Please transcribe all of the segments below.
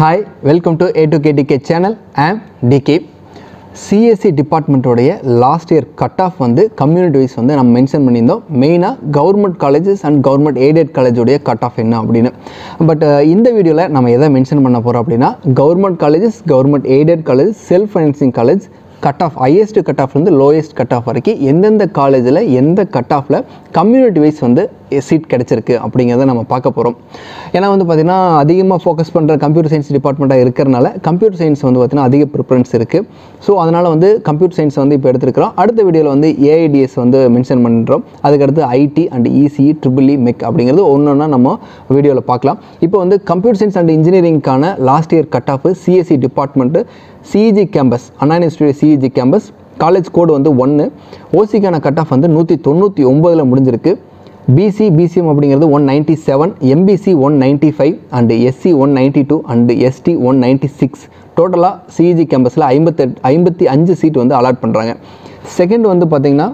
hi welcome to a to KDK channel ஆம் DK CSC டிபார்ட்மெண்ட்டோடைய last year cut off வந்து community wise வந்து நம்ம மென்ஷன் பண்ணியிருந்தோம் மெயினாக government colleges and government aided காலேஜோடைய கட் ஆஃப் என்ன அப்படின்னு பட் இந்த வீடியோவில் நம்ம எதை மென்ஷன் பண்ண போகிறோம் அப்படின்னா government colleges government aided college self financing college cut off highest cut ஆஃப்லேருந்து லோயஸ்ட் கட் ஆஃப் வரைக்கும் எந்தெந்த காலேஜில் எந்த கட் ஆஃபில் கம்யூனிட்டி வைஸ் வந்து சீட் கிடச்சிருக்கு அப்படிங்கிறத நம்ம பார்க்க போகிறோம் ஏன்னா வந்து பார்த்திங்கன்னா அதிகமாக ஃபோக்கஸ் பண்ணுற கம்ப்யூட்டர் சயின்ஸ் டிபார்ட்மெண்ட்டாக இருக்கிறனால கம்ப்யூட்டர் சயின்ஸ் வந்து பார்த்திங்கன்னா அதிக ப்ரிஃபரன்ஸ் இருக்குது ஸோ அதனால் வந்து கம்ப்யூட்டர் சயின்ஸ் வந்து இப்போ எடுத்துருக்கிறோம் அடுத்த வீடியோவில் வந்து ஏஐடிஎஸ் வந்து மென்ஷன் பண்ணுறோம் அதுக்கடுத்து IT and ECE triple E mech அப்படிங்கிறது ஒன்று ஒன்றா நம்ம வீடியோவில் பார்க்கலாம் இப்போ வந்து கம்ப்யூட்டர் சயின்ஸ் அண்ட் இன்ஜினியரிங்க்கான last year cut off CSC department CEG campus Anna institute CEG campus college code வந்து ஒன்று ஓசிக்கான கட் ஆஃப் வந்து நூற்றி தொண்ணூற்றி ஒம்பதில் முடிஞ்சிருக்கு பிசி பிசிஎம் அப்படிங்கிறது one ninety seven MBC one ninety five and SC one ninety two and ST one ninety six டோட்டலாக CEG கேம்பஸில் ஐம்பத்தெட்டு ஐம்பத்தி அஞ்சு சீட் வந்து அலாட் பண்ணுறாங்க செகண்ட் வந்து பார்த்திங்கன்னா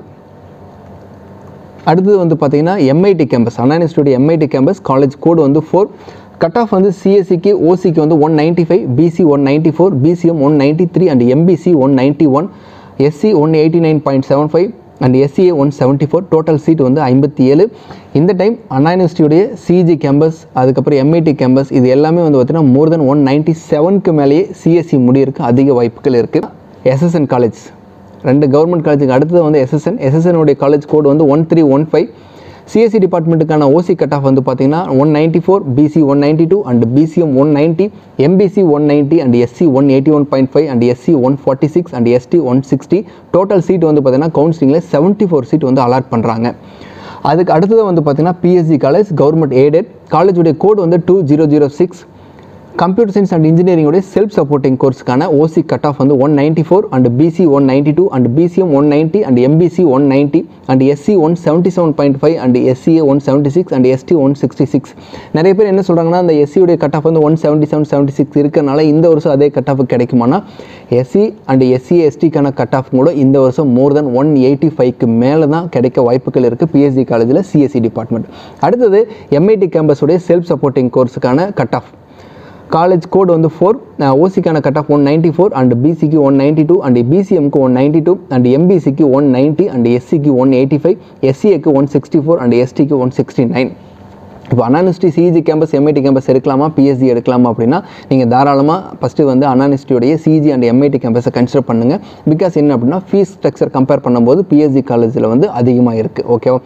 அடுத்தது வந்து பார்த்தீங்கன்னா MIT campus Anna institute MIT campus college code வந்து ஃபோர் கட் ஆஃப் வந்து சிஎஸ்சிக்கு ஓசிக்கு வந்து one ninety five BC one ninety four BCM one ninety three and MBC one ninety one SC one eighty nine point seven five and SCA one seventy four total seat வந்து ஐம்பத்தி ஏழு இந்த time Anna யூனிவர்சிட்டியுடைய CG campus அதுக்கப்புறம் MIT campus இது எல்லாமே வந்து பார்த்தீங்கன்னா மோர் தென் ஒன் நைன்ட்டி செவனுக்கு மேலேயே சிஎஸ்சி முடியிருக்கு அதிக வாய்ப்புகள் இருக்குது எஸ்எஸ்என் காலேஜ் ரெண்டு கவர்மெண்ட் காலேஜுக்கு அடுத்தது வந்து எஸ்எஸ்என் எஸ்எஸ்எனுடைய காலேஜ் கோடு வந்து one three one five CSC டிபார்ட்மெண்ட்டுக்கான ஓசி கட் ஆஃப் வந்து பார்த்தீங்கன்னா one ninety four BC one ninety two and BCM one ninety MBC one ninety and SC one eighty one point five and SC one forty six and ST one sixty total seat வந்து பார்த்தீங்கன்னா கவுன்சிலிங்கில் seventy four seat வந்து allot பண்ணுறாங்க அதுக்கு அடுத்தது வந்து பார்த்தீங்கன்னா PSC college government aided காலேஜுடைய கோடு வந்து two zero zero six computer science and இன்ஜினியரிங்கோடைய செல்ஃப் சப்போர்ட்டிங் கோர்ஸ்க்கான ஓசி கட் ஆஃப் வந்து one ninety four and BC one ninety two and BCM one ninety and MBC one ninety and SC one seventy seven point five and SCA one seventy six and ST one sixty six நிறைய பேர் என்ன சொல்கிறாங்கன்னா அந்த எஸ்சியுடைய cut off வந்து one seventy seven seventy six இருக்கிறனால இந்த வருஷம் அதே கட் ஆஃப் கிடைக்குமானா SC and SC எஸ்டிக்கான cut off கூட இந்த வருஷம் மோர் தென் ஒன் எயிட்டி ஃபைவ்க்கு மேலே தான் கிடைக்க வாய்ப்புகள் இருக்குது பிஎஸ்சி காலேஜில் சிஎஸ்சி டிபார்ட்மெண்ட் அடுத்தது எம்ஐடி கேம்பஸுடைய செல்ஃப் சப்போர்ட்டிங் கோர்ஸுக்கான கட் ஆஃப் காலேஜ் கோடு வந்து ஃபோர் ஓசிக்கான cut off one ninety four and பிசிக்கு ஒன் நைன்ட்டி டூ அண்ட் பிசிஎம்க்கு ஒன் நைன்ட்டி டூ அண்ட் எம்பிசிக்கு ஒன் நைன்ட்டி அண்ட் எஸ்சிக்கு ஒன் எயிட்டி ஃபைவ் எஸ்சிஏக்கு ஒன் சிக்ஸ்டி ஃபோர் அண்ட் எஸ்டிக்கு one sixty nine இப்போ அனானிஸ்டி சிஜி கேம்பஸ் எம்ஐடி கேம்பஸ் எடுக்கலாமா PSC எடுக்கலாமா அப்படின்னா நீங்கள் தாராளமாக ஃபஸ்ட்டு வந்து அனானிஸ்டியோடைய சிஜி அண்ட் எம்ஐடி கேம்பஸை கன்சிடர் பண்ணுங்கள் பிகாஸ் என்ன அப்படின்னா ஃபீஸ் ஸ்ட்ரக்சர் கம்பேர் பண்ணும்போது பிஎஸ்சி காலேஜில் வந்து அதிகமாக இருக்குது ஓகேவா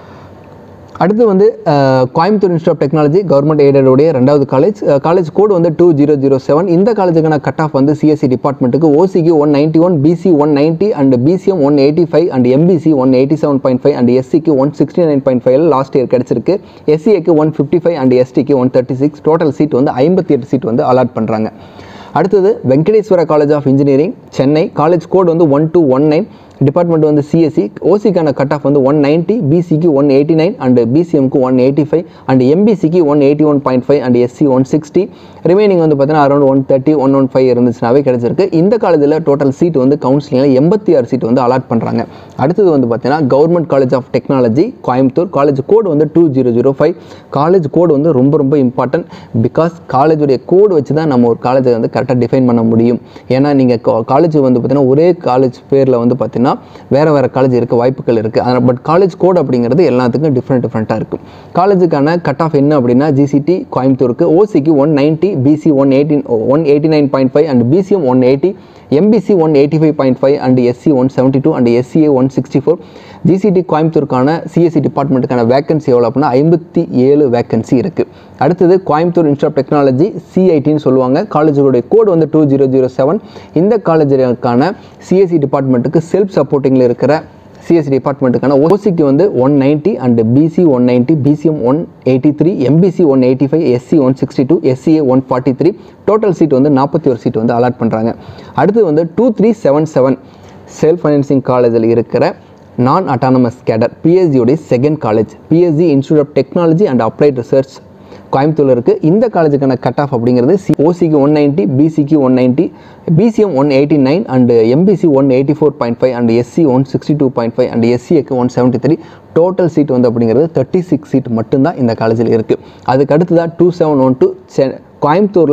அடுத்து வந்து அஹ், Coimbatore institute of technology government எய்டடுடைய ரெண்டாவது காலேஜ் காலேஜ் கோடு வந்து டூ ஜீரோ ஜீரோ செவன் இந்த காலேஜுக்கான கட் ஆஃப் வந்து சிஎஸ்சி டிபார்ட்மெண்ட்டுக்கு ஓசிக்கு one ninety one BC one ninety and BCM one eighty five and MBC one eighty seven point five and எஸ்சிக்கு one sixty nine point five last year கிடச்சிருக்கு எஸ்சிஏக்கு one fifty five and எஸ்டிக்கு one thirty six total seat வந்து ஐம்பத்தி எட்டு seat வந்து allot பண்ணுறாங்க அடுத்தது Venkateswara college of engineering Chennai college code வந்து one two one nine department வந்து சிஎஸ்சி ஓசிக்கான கட் ஆஃப் வந்து ஒன் நைன்ட்டி பிசிக்கு ஒன் எயிட்டி நைன் அண்ட் பிசிஎம்க்கு ஒன் எயிட்டி ஃபைவ் அண்ட் எம்பிசிக்கு one eighty one point five and SC one sixty remaining வந்து பார்த்தீங்கன்னா around one thirty one one five இருந்துச்சுனாவே கிடச்சிருக்கு இந்த காலேஜில் டோட்டல் சீட் வந்து கவுன்சிலிங்கில் எண்பத்தி ஆறு சீட் வந்து அலாட் பண்ணுறாங்க அடுத்தது வந்து பார்த்தீங்கன்னா government college of technology Coimbatore college code வந்து two zero zero five college code வந்து ரொம்ப ரொம்ப இம்பார்ட்டன்ட் பிகாஸ் காலேஜுடைய கோடு வச்சு தான் நம்ம ஒரு காலேஜை வந்து கரெக்டாக டிஃபைன் பண்ண முடியும் ஏன்னா நீங்கள் காலேஜ் வந்து பார்த்தீங்கன்னா ஒரே காலேஜ் பேரில் வந்து பார்த்தீங்கன்னா வேறு வேறு காலேஜ் இருக்க வாய்ப்புகள் இருக்குது ஆனால் பட் காலேஜ் கோட் அப்படிங்கிறது எல்லாத்துக்கும் டிஃப்ரெண்ட் டிஃப்ரெண்ட்டாக இருக்கும் காலேஜுக்கான கட் ஆஃப் என்ன அப்படின்னா ஜிசிடி கோயம்புத்தூருக்கு ஓசிக்கு one ninety BC one eighteen one eighty nine point five and BCM one eighty MBC one eighty five point five and SC one seventy two and SCA one sixty four GCT கோயம்புத்தூருக்கான CSC டிபார்ட்மெண்ட்டுக்கான vacancy எவ்வளோ அப்படின்னா ஐம்பத்தி ஏழு vacancy இருக்குது அடுத்தது Coimbatore institute of technology சிஐடின்னு சொல்லுவாங்க காலேஜுடைய கோடு வந்து டூ ஜீரோ ஜீரோ செவன் இந்த காலேஜுக்கான சிஎஸ்சி டிபார்ட்மெண்ட்டுக்கு செல்ஃப் சப்போர்ட்டிங்கில் இருக்கிற சிஎஸ்சி டிபார்ட்மெண்ட்டுக்கான ஓசிக்கு வந்து one ninety and BC one ninety BCM one eighty three MBC one eighty five SC one sixty two SCA one forty three total seat வந்து நாற்பத்தி ஒரு சீட் வந்து அலாட் பண்ணுறாங்க அடுத்து வந்து two three seven seven self financing காலேஜில் இருக்கிற non autonomous cadre பிஎஸ்சியோடைய second college PSC institute of technology and applied research கோயம்புத்தூர்ல இருக்குது இந்த காலேஜுக்கான கட் ஆஃப் அப்படிங்கிறது சி ஓசிக்கு ஒன் நைன்ட்டி பிசிக்கு one ninety BCM one eighty nine and MBC one eighty four point five and SC one sixty two point five and எஸ்சிஏக்கு one seventy three total seat வந்து அப்படிங்கிறது thirty six seat மட்டும்தான் இந்த காலேஜில் இருக்குது அதுக்கு அடுத்ததாக டூ செவன் ஒன் டூ கோயம்புத்தூரில்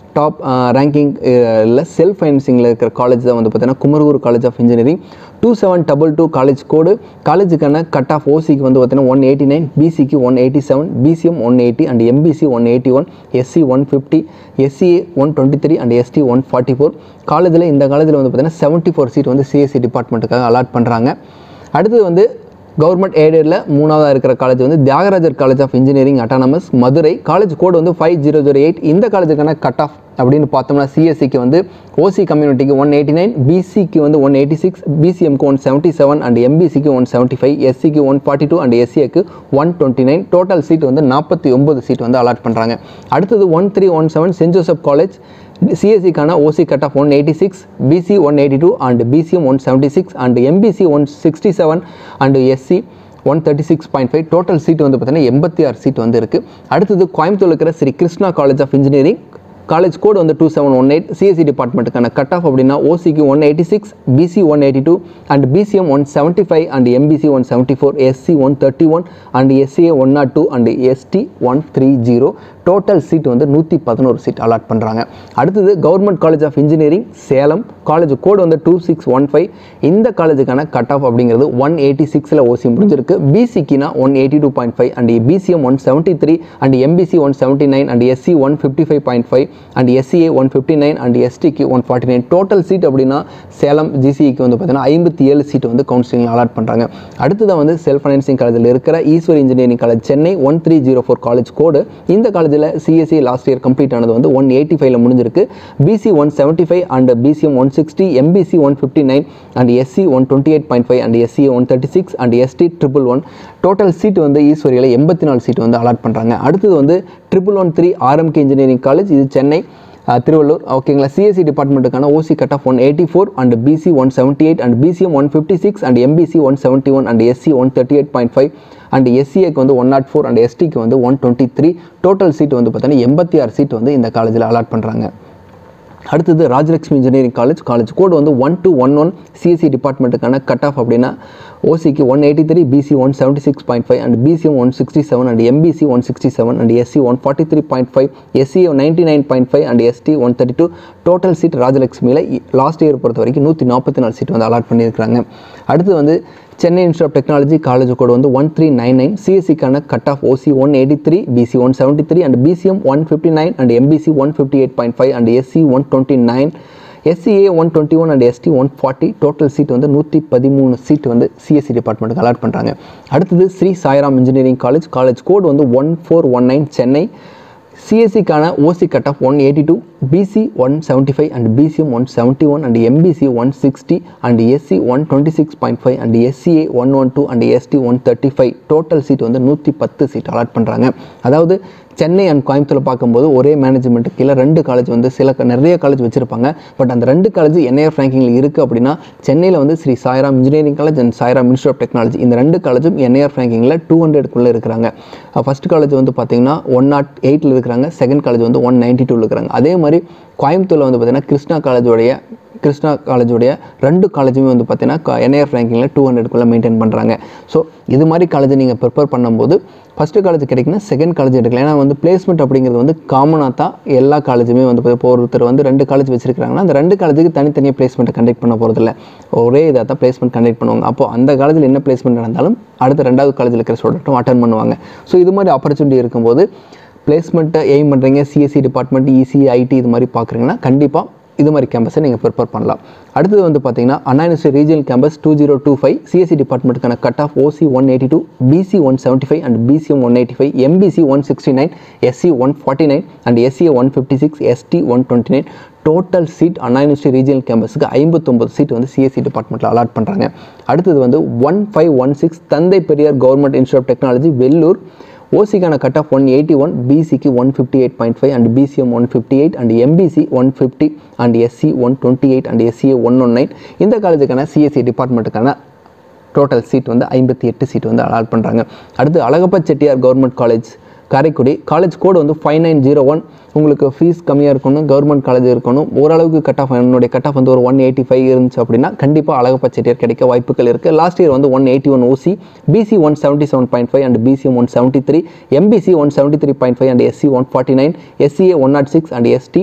டாப் ரேங்கிங் இல்லை செல்ஃப் ஃபைனான்சிங்கில் இருக்கிற காலேஜ் தான் வந்து பார்த்தீங்கன்னா Kumaraguru college of engineering two seven double two college code காலேஜுக்கான கட் ஆஃப் ஓசிக்கு வந்து பார்த்தீங்கன்னா ஒன் எயிட்டி நைன் பிசிக்கு one eighty seven PCM one eighty and MBC one eighty one SC one fifty SCA one twenty three and ST one forty four காலேஜில் இந்த காலேஜில் வந்து பார்த்தீங்கன்னா செவன்ட்டி ஃபோர் சீட் வந்து சிஎஸ்சி டிபார்ட்மெண்ட்டுக்காக அலாட் பண்ணுறாங்க அடுத்தது வந்து கவர்மெண்ட் எய்டடில் மூணாவதாக இருக்கிற காலேஜ் வந்து Thiagarajar college of engineering autonomous Madurai college code வந்து ஃபைவ் ஜீரோ ஜீரோ எயிட் இந்த காலேஜுக்கான கட் ஆஃப் அப்படின்னு பார்த்தோம்னா சிஎஸ்சிக்கு வந்து ஓசி கம்யூனிட்டிக்கு ஒன் எயிட்டி நைன் பிசிக்கு வந்து ஒன் எயிட்டி சிக்ஸ் பிசிஎம்க்கு ஒன் செவன்ட்டி செவன் அண்ட் எம்பிசிக்கு ஒன் செவன்ட்டி ஃபைவ் எஸ்சிக்கு ஒன் ஃபார்ட்டி டூ அண்ட் எஸ்சிக்கு one twenty nine total seat வந்து நாற்பத்தி ஒம்பது சீட் வந்து அலாட் பண்ணுறாங்க அடுத்தது one three one seven saint Joseph college சிஎஸ்சிக்கான OC cut off one eighty six BC one eighty two and BCM one seventy six and MBC one sixty seven and SC one thirty six point five total seat வந்து பார்த்தீங்கன்னா எண்பத்தி ஆறு seat வந்து இருக்குது அடுத்தது கோயம்புத்தூர் இருக்கிற Sri Krishna college of engineering college code வந்து two seven one eight CSE டிபார்ட்மெண்ட்டுக்கான கட் ஆஃப் அப்படின்னா ஓசிக்கு one eighty six BC one eighty two and BCM one seventy five and MBC one seventy four SC one thirty one and SCA one nought two and ST one three zero total seat வந்து நூற்றி பதினோரு seat allot பண்ணுறாங்க அடுத்தது government college of engineering Salem college code வந்து two six one five இந்த காலேஜுக்கான cut off அப்படிங்கிறது one eighty சிக்ஸில் ஓசி முடிஞ்சிருக்கு பிசிக்குனா one eighty two point five and BCM one seventy three and MBC one seventy nine and SC one fifty five point five and SCA one fifty nine and எஸ்டிக்கு one forty nine total seat அப்படின்னா சேலம் ஜிசிக்கு வந்து பார்த்தீங்கன்னா ஐம்பத்தி ஏழு seat வந்து counselling allot பண்ணுறாங்க அடுத்ததான் வந்து செல்ஃப் ஃபைனான்சிங் காலேஜில் இருக்கிற Easwar engineering college Chennai one three zero four college code இந்த காலேஜில் சிஎஸ்சி லாஸ்ட் இயர் கம்ப்ளீட் ஆனது வந்து ஒன் எயிட்டி ஃபைவ்ல முடிஞ்சிருக்கு BC one seventy five and BCM one sixty MBC one fifty nine and SC one twenty eight point five and SC one thirty six and ST triple one total seat வந்து ஈஸ்வரியில் எண்பத்தி நாலு seat வந்து allot பண்ணுறாங்க அடுத்தது வந்து triple one three RMK engineering college இது சென்னை அஹ், திருவள்ளூர் ஓகேங்களா சிஎஸ்சி டிபார்ட்மெண்ட்டுக்கான OC cut off one eighty four and BC one seventy eight and BCM one fifty six and MBC one seventy one and SC one thirty eight point five and எஸ்சிஏக்கு வந்து one nought four and எஸ்டிக்கு வந்து one twenty three total seat வந்து பார்த்தீங்கன்னா எண்பத்தி ஆறு seat வந்து இந்த காலேஜில் அலாட் பண்ணுறாங்க அடுத்தது Rajalakshmi engineering college college code வந்து one two one one CSE டிபார்ட்மெண்ட்டுக்கான கட் ஆஃப் அப்படின்னா ஓசிக்கு one eighty three BC one seventy six point five and BCM one sixty seven and MBC one sixty seven and SC one forty three point five SC ninety nine point five and ST one thirty two total seat ராஜலட்சுமியில் last year பொறுத்த வரைக்கும் நூற்றி நாற்பத்தி நாலு seat வந்து allot பண்ணியிருக்காங்க அடுத்து வந்து Chennai institute of technology college code வந்து ஒன் த்ரீ நைன் நைன் சிஎஸ்சிக்கான cut off OC one eighty three BC one seventy three and BCM one fifty nine and MBC one fifty eight point five and SC one twenty nine SCA one twenty one and ST one forty total seat வந்து நூற்றி பதிமூணு seat வந்து CSC டிபார்ட்மெண்ட்டுக்கு allot பண்ணுறாங்க அடுத்தது Sri Sairam engineering college college code வந்து one four one nine Chennai சிஎஸ்சிக்கான OC cut off one eighty two BC one seventy five and BCM one seventy one and MBC one sixty and SC one twenty six point five and SCA one one two and ST one thirty five total seat வந்து நூற்றி பத்து seat allot பண்ணுறாங்க அதாவது Chennai and Coimbatore பார்க்கும்போது ஒரே management கீழே ரெண்டு college வந்து சில க- நிறைய காலேஜ் வச்சிருப்பாங்க பட் அந்த ரெண்டு காலேஜ் என்ஐஆர் ரேங்கிங்கில் இருக்குது அப்படின்னா சென்னையில் வந்து Sri Sairam engineering college and Sairam institute of technology இந்த ரெண்டு காலேஜும் என்ஐஆர் ரேங்கிங்கில் டூ ஹண்ட்ரட்குள்ளே இருக்கிறாங்க ஃபர்ஸ்ட் காலேஜ் வந்து பார்த்தீங்கன்னா ஒன் நாட் எயிட்டில் இருக்கிறாங்க செகண்ட் காலேஜ் வந்து ஒன் நைன்ட்டி டூவில் இருக்கிறாங்க அதே மாதிரி கோயம்புத்தூரில் வந்து பார்த்தீங்கன்னா கிருஷ்ணா காலேஜோடைய கிருஷ்ணா காலேஜோடைய ரெண்டு காலேஜுமே வந்து பார்த்தீங்கன்னா என்ஐஆர் ரேங்கிங்கில் டூ ஹண்ட்ரட்குள்ளே மெயின்டைன் பண்ணுறாங்க ஸோ இது மாதிரி காலேஜ் நீங்கள் ப்ரிப்பேர் பண்ணும்போது ஃபஸ்ட்டு காலேஜ் கிடைக்குன்னா செகண்ட் காலேஜ் எடுக்கலாம் ஏன்னா வந்து பிளேஸ்மெண்ட் அப்படிங்கிறது வந்து காமனாக தான் எல்லா காலேஜுமே வந்து இப்போ ஒருத்தர் வந்து ரெண்டு காலேஜ் வச்சிருக்காங்கன்னா அந்த ரெண்டு காலேஜுக்கு தனித்தனியாக பிளேஸ்மெண்ட்டை கண்டக்ட் பண்ண போகிறதில்ல ஒரே இதாக தான் பிளேஸ்மெண்ட் கண்டக்ட் பண்ணுவாங்க அப்போ அந்த காலேஜில் என்ன பிளேஸ்மெண்ட் நடந்தாலும் அடுத்த ரெண்டாவது காலேஜில் இருக்கிற ஸ்டூடெண்ட்டும் அட்டன் பண்ணுவாங்க ஸோ இது மாதிரி ஆப்பர்ச்சுனிட்டி இருக்கும்போது பிளேஸ்மெண்ட்டை எய்ம் பண்ணுறீங்க சிஎஸ்சி டிபார்ட்மெண்ட் இசி ஐடி இது மாதிரி பார்க்குறீங்கன்னா கண்டிப்பாக இது மாதிரி கேம்பஸை நீங்கள் ப்ரிப்பேர் பண்ணலாம் அடுத்தது வந்து பார்த்தீங்கன்னா Anna university regional campus two zero two five CSC டிபார்ட்மெண்ட்டுக்கான cut off OC one eighty two BC one seventy five and BCM one eighty five MBC one sixty nine SC one forty nine and SCA one fifty six ST one twenty nine total seat Anna university regional கேம்பஸுக்கு ஐம்பத்தொம்பது சீட் வந்து CSE டிபார்ட்மெண்ட்டில் allot பண்ணுறாங்க அடுத்தது வந்து one five one six Thanthai Periyar government institute of technology Vellore ஓசிக்கான cut off one eighty one பிசிக்கு one fifty eight point five and BCM one fifty eight and MBC one fifty and SC one twenty eight and SCA one one nine இந்த காலேஜுக்கான CSE டிபார்ட்மெண்ட்டுக்கான total seat வந்து ஐம்பத்தி எட்டு seat வந்து allot பண்ணுறாங்க அடுத்து Alagappa Chettiar government college Karaikudi college code வந்து ஃபைவ் நைன் ஜீரோ ஒன் உங்களுக்கு ஃபீஸ் கம்மியாக இருக்கணும் கவர்மெண்ட் காலேஜ் இருக்கணும் ஓரளவுக்கு கட் ஆஃப் என்னுடைய கட் ஆஃப் வந்து ஒரு ஒன் எயிட்டி ஃபைவ் இருந்துச்சு அப்படின்னா கண்டிப்பாக அழகப்பா செட்டியார் கிடைக்க வாய்ப்புகள் இருக்குது லாஸ்ட் இயர் வந்து one eighty one OC BC one seventy seven point five and BCM one seventy three MBC one seventy three point five and SC one forty nine SCA one nought six and ST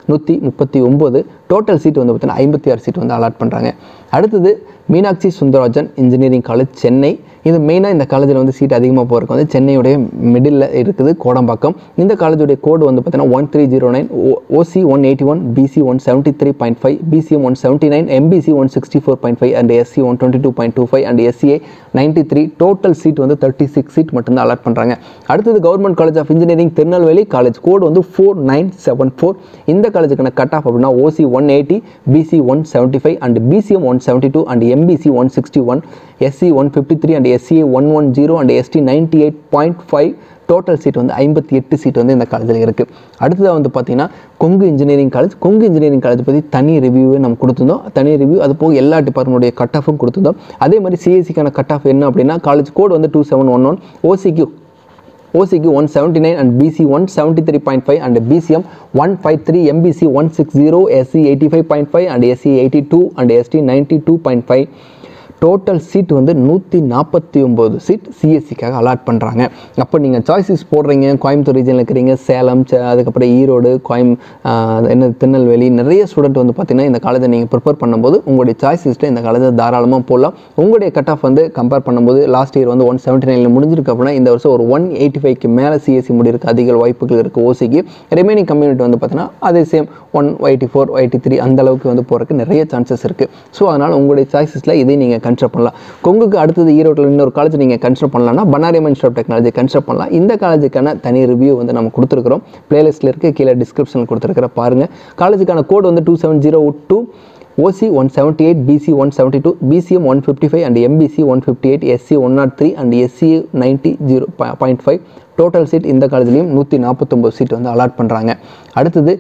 நூற்றி முப்பத்தி ஒம்பது total seat வந்து பார்த்தீங்கன்னா ஐம்பத்தி ஆறு seat வந்து allot பண்ணுறாங்க அடுத்தது மீனாட்சி சுந்தரராஜன் இன்ஜினியரிங் காலேஜ் சென்னை இது மெயினாக இந்த காலேஜில் வந்து சீட் அதிகமாக போகிறதுக்கு வந்து சென்னையுடைய மிடில் இருக்குது கோடம்பாக்கம் இந்த காலேஜுடைய கோடு வந்து பார்த்தீங்கன்னா one three zero nine OC one eighty one BC one seventy three point five BCM one seventy nine MBC one sixty four point five and SC one twenty two point two five and SCA ninety three total seat வந்து thirty six seat மட்டும்தான் allot பண்ணுறாங்க அடுத்தது government college of engineering Tirunelveli college code வந்து four nine seven four இந்த காலேஜுக்கான cut off அப்படின்னா OC one eighty BC one seventy five and BCM one seventy two and MBC one sixty one SC one fifty three and SCA one one zero and ST ninety eight point five total seat வந்து ஐம்பத்தி எட்டு seat வந்து இந்த காலேஜில் இருக்குது அடுத்ததாக வந்து பார்த்தீங்கன்னா Kongu engineering college Kongu engineering college பற்றி தனி ரிவ்யூவே நம்ம கொடுத்துருந்தோம் தனி ரிவ்யூ அது போக எல்லா டிபார்ட்மெண்ட்டுடைய கட் ஆஃபும் கொடுத்துருந்தோம் அதே மாதிரி சிஎஸ்சிக்கான கட் ஆஃப் என்ன அப்படின்னா காலேஜ் கோட் வந்து டூ செவன் ஒன் ஒன் ஓசிக்கு ஓசிக்கு one seventy nine and BC one seventy three point five and BCM one five three MBC one six zero SC eighty five point five and SC eighty two and ST ninety two point five total seat வந்து நூற்றி நாற்பத்தி ஒம்பது seat சிஎஸ்சிக்காக allot பண்ணுறாங்க அப்போ நீங்கள் choices போடுறீங்க கோயம்புத்தூர் ரீஜனில் இருக்கிறீங்க சேலம் ச- அதுக்கப்புறம் ஈரோடு கோயம் ஆஹ், என்ன திருநெல்வேலி நிறைய ஸ்டூடெண்ட் வந்து பார்த்தீங்கன்னா இந்த காலேஜை நீங்கள் ப்ரிப்பேர் பண்ணும்போது உங்களுடைய சாய்ஸ் லிஸ்ட்டை இந்த காலேஜை தாராளமாக போடலாம் உங்களுடைய கட் ஆஃப் வந்து கம்பேர் பண்ணும்போது லாஸ்ட் இயர் வந்து ஒன் செவன்ட்டி நைனில் முடிஞ்சிருக்கு அப்படின்னா இந்த வருஷம் ஒரு ஒன் எயிட்டி ஃபைவ்க்கு மேலே சிஎஸ்சி முடியிருக்கு அதிக வாய்ப்புகள் இருக்குது ஓசிக்கு ரிமைனிங் கம்யூனிட்டி வந்து பார்த்தீங்கன்னா அதே same one eighty four eighty three அந்த அளவுக்கு வந்து போகிறதுக்கு நிறைய சான்சஸ் இருக்குது ஸோ அதனால் உங்களுடைய சாய்ஸஸில் இதை நீங்கள் கன்சிடர் பண்ணலாம் கொங்குக்கு அடுத்தது ஈரோட்டில் இன்னொரு காலேஜ் நீங்கள் கன்சிடர் பண்ணலாம்னா Bannari institute of technology consider பண்ணலாம் இந்த காலேஜுக்கான தனி ரிவ்யூ வந்து நம்ம கொடுத்துருக்குறோம் பிளேலிஸ்ட்டில் இருக்க கீழே டிஸ்கிரிப்ஷனில் கொடுத்துருக்கிற பாருங்கள் காலேஜுக்கான கோட் வந்து two seven zero two OC one seventy eight BC one seventy two PCM one fifty five and MBC one fifty eight SC one nought three and SC ninety zero point five total seat இந்த காலேஜ்லேயும் நூற்றி நாற்பத்தொம்பது seat வந்து allot பண்ணுறாங்க அடுத்தது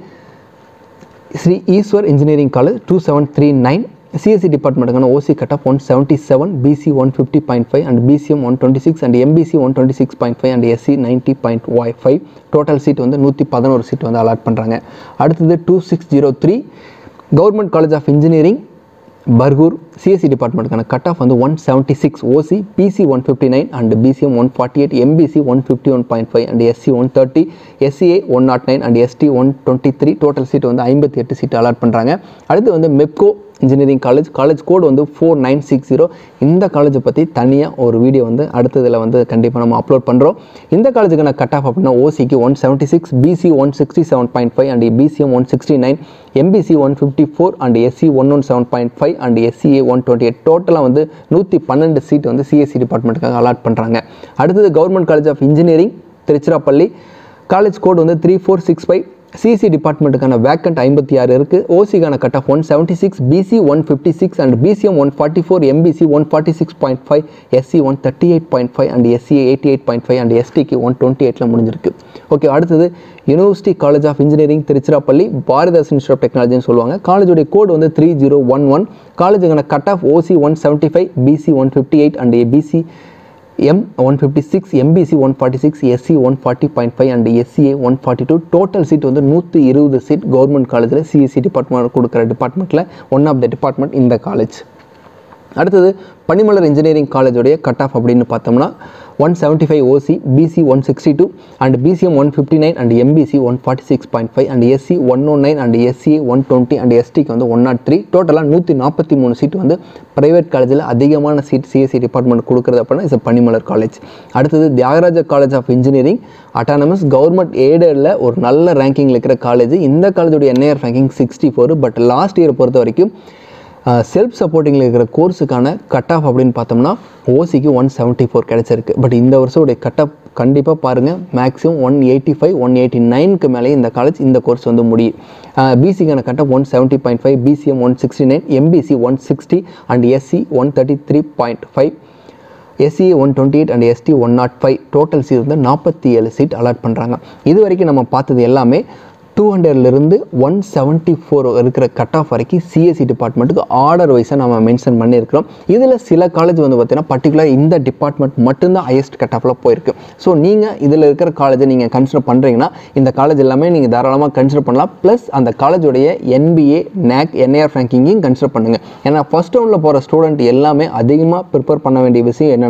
Sri Easwar engineering college two seven three nine CSE டிபார்ட்மெண்ட்டுக்கான OC cut off one seventy seven BC one fifty point five and BCM one twenty six and MBC one twenty six point five and SC ninety point Y five total seat வந்து நூற்றி பதினோரு seat வந்து allot பண்ணுறாங்க அடுத்தது two six zero three government college of engineering Bargur CSE டிபார்ட்மெண்ட்டுக்கான cut off வந்து one seventy six OC BC one fifty nine and BCM one forty eight MBC one fifty one point five and SC one thirty SCA one nought nine and ST one twenty three total seat வந்து ஐம்பத்தி எட்டு seat allot பண்ணுறாங்க அடுத்து வந்து Mepco engineering college college code வந்து four nine six zero இந்த காலேஜை பற்றி தனியாக ஒரு வீடியோ வந்து அடுத்ததில் வந்து கண்டிப்பாக நம்ம அப்லோட் பண்ணுறோம் இந்த காலேஜுக்கான கட் ஆஃப் அப்படின்னா ஓசிக்கு one seventy six BC one sixty seven point five and BCM one sixty nine MBC one fifty four and SC one one seven point five and SCA one twenty eight டோட்டலாக வந்து நூற்றி பன்னெண்டு seat வந்து CSE டிபார்ட்மெண்ட்டுக்காக allot பண்ணுறாங்க அடுத்தது government college of engineering Tiruchirappalli college code வந்து three four six five CC டிபார்ட்மெண்ட்டுக்கான வேக்கண்ட் ஐம்பத்தி ஆறு இருக்குது ஓசிக்கான cut off one seventy six BC one fifty six and BCM one forty four MBC one forty six point five SC one thirty eight point five and SC eighty eight point five and எஸ்டிக்கு one twenty எயிட்டில் முடிஞ்சிருக்கு okay அடுத்தது university college of engineering Tiruchirappalli Bharathidasan institute of டெக்னாலஜின்னு சொல்லுவாங்க காலேஜோடைய code வந்து three zero one one காலேஜுக்கான cut off OC one seventy five BC one fifty eight and BC M one fifty six MBC one forty six SC one forty point five and SCA one forty two total seat வந்து நூற்றி இருபது seat government காலேஜில் CSC department கொடுக்குற டிபார்ட்மெண்ட்டில் one of the department இந்த college அடுத்தது Panimalar engineering காலேஜோடைய cut off அப்படின்னு பார்த்தோம்னா one seventy five OC BC one sixty two and BCM one fifty nine and MBC one forty six point five and SC one one nine and SCA one twenty and எஸ்டிக்கு வந்து one nought three டோட்டலாக நூற்றி நாற்பத்தி மூணு seat வந்து private காலேஜில் அதிகமான seat CSC department கொடுக்குறது அப்படின்னா இஸ் பனிமலர் காலேஜ் அடுத்தது Thiagaraja college of engineering autonomous government எய்டடில் ஒரு நல்ல ரேங்கிங்கில் இருக்கிற காலேஜ் இந்த காலேஜோடைய NIR ranking sixty four but last year பொறுத்த வரைக்கும் செல்ஃப் சப்போர்ட்டிங்கில் இருக்கிற கோர்ஸுக்கான கட் ஆஃப் அப்படின்னு பார்த்தோம்னா ஓசிக்கு ஒன் செவன்ட்டி ஃபோர் கிடச்சிருக்கு பட் இந்த வருஷோடைய கட் ஆஃப் கண்டிப்பாக பாருங்கள் maximum one eighty five one eighty நைனுக்கு மேலே இந்த காலேஜ் இந்த கோர்ஸ் வந்து முடியும் பிசிக்கான cut off one seventy point five BCM one sixty nine MBC one sixty and SC one thirty three point five SCA one twenty eight and ST one naught five total seat வந்து நாற்பத்தி ஏழு seat allot பண்ணுறாங்க இது வரைக்கும் நம்ம பார்த்தது எல்லாமே two ஹண்ட்ரட்லேருந்து ஒன் செவன்ட்டி ஃபோர் இருக்கிற கட் ஆஃப் வரைக்கும் சிஎஸ்சி டிபார்ட்மெண்ட்டுக்கு ஆர்டர் வைஸாக நம்ம மென்ஷன் பண்ணியிருக்கிறோம் இதில் சில காலேஜ் வந்து பார்த்தீங்கன்னா பர்டிகுலர் இந்த டிபார்ட்மெண்ட் மட்டும்தான் ஹையஸ்ட் கட் ஆஃபில் போயிருக்கு ஸோ நீங்கள் இதில் இருக்கிற காலேஜை நீங்கள் கன்சிடர் பண்ணுறீங்கன்னா இந்த காலேஜ் எல்லாமே நீங்கள் தாராளமாக கன்சிடர் பண்ணலாம் ப்ளஸ் அந்த காலேஜோடைய என்பிஏ நேக் என்ஐஆர் ரேங்கிங்கையும் கன்சிடர் பண்ணுங்கள் ஏன்னா ஃபர்ஸ்ட் ரவுண்டில் போகிற ஸ்டூடெண்ட் எல்லாமே அதிகமாக ப்ரிப்பேர் பண்ண வேண்டிய விஷயம் என்னென்னா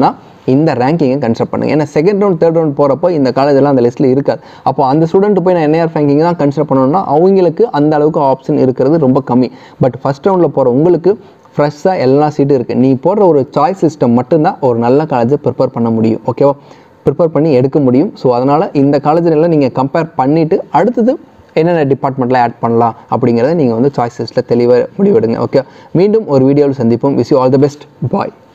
இந்த ரேங்கிங்கை கன்சிடர் பண்ணுங்கள் ஏன்னா செகண்ட் ரவுண்ட் தேர்ட் ரவுண்ட் போகிறப்போ இந்த காலேஜெல்லாம் அந்த லிஸ்ட்டில் இருக்காது அப்போ அந்த ஸ்டூடெண்ட் போய் நான் என்ஐஆர் ரேங்கிங் தான் கன்சிடர் பண்ணணும்னா அவங்களுக்கு அந்த அளவுக்கு ஆப்ஷன் இருக்கிறது ரொம்ப கம்மி பட் ஃபஸ்ட் ரவுண்டில் போகிற உங்களுக்கு ஃப்ரெஷ்ஷாக எல்லா சீட்டும் இருக்குது நீ போடுற ஒரு சாய்ஸ் சிஸ்டம் மட்டும்தான் ஒரு நல்ல காலேஜை ப்ரிப்பேர் பண்ண முடியும் ஓகேவா ப்ரிப்பேர் பண்ணி எடுக்க முடியும் ஸோ அதனால் இந்த காலேஜில் நீங்கள் கம்பேர் பண்ணிவிட்டு அடுத்தது என்னென்ன டிபார்ட்மெண்ட்டில் ஆட் பண்ணலாம் அப்படிங்கிறத நீங்கள் வந்து சாய்ஸ் லிஸ்ட்டில் தெளிவாக முடிவெடுங்க ஓகே மீண்டும் ஒரு வீடியோவில் சந்திப்போம் wish you all the best bye